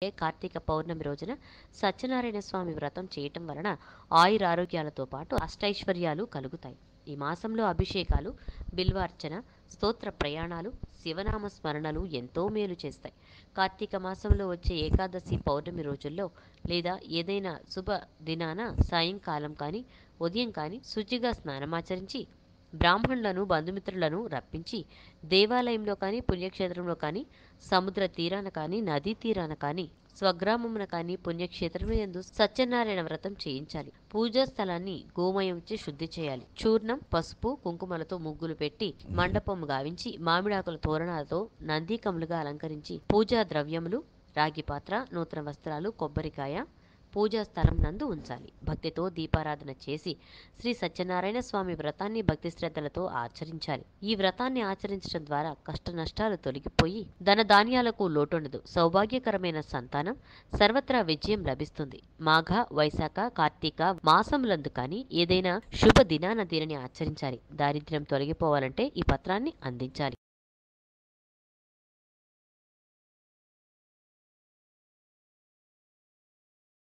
కార్తీక పౌర్ణమి రోజున సత్యనారాయణ స్వామి వ్రతం చేయటం వలన ఆయురారోగ్యాలతో పాటు అష్టైశ్వర్యాలు కలుగుతాయి ఈ మాసంలో అభిషేకాలు బిల్వార్చన స్తోత్ర ప్రయాణాలు శివనామ స్మరణలు ఎంతో మేలు చేస్తాయి కార్తీక మాసంలో వచ్చే ఏకాదశి పౌర్ణమి రోజుల్లో లేదా ఏదైనా శుభ దినాన సాయంకాలం కానీ ఉదయం కానీ శుచిగా స్నానమాచరించి బ్రాహ్మణులను బంధుమిత్రులను రప్పించి దేవాలయంలో కానీ పుణ్యక్షేత్రంలో కానీ సముద్ర తీరాన కానీ నదీ తీరాన కానీ స్వగ్రామమున కానీ పుణ్యక్షేత్రంలో ఎందు సత్యనారాయణ వ్రతం చేయించాలి పూజా స్థలాన్ని గోమయంచే శుద్ధి చేయాలి చూర్ణం పసుపు కుంకుమలతో ముగ్గులు పెట్టి మండపం గావించి మామిడాకుల తోరణాలతో నందీకములుగా అలంకరించి పూజా ద్రవ్యములు రాగి పాత్ర నూతన వస్త్రాలు కొబ్బరికాయ పూజా స్థలం నందు ఉంచాలి భక్తితో దీపారాధన చేసి శ్రీ సత్యనారాయణ స్వామి వ్రతాన్ని భక్తి శ్రద్ధలతో ఆచరించాలి ఈ వ్రతాన్ని ఆచరించడం ద్వారా కష్ట నష్టాలు తొలగిపోయి ధన ధాన్యాలకు లోటుండదు సౌభాగ్యకరమైన సంతానం సర్వత్రా విజయం లభిస్తుంది మాఘ వైశాఖ కార్తీక మాసములందు కానీ ఏదైనా శుభ దినాన దీనిని ఆచరించాలి దారిద్ర్యం తొలగిపోవాలంటే ఈ పత్రాన్ని అందించాలి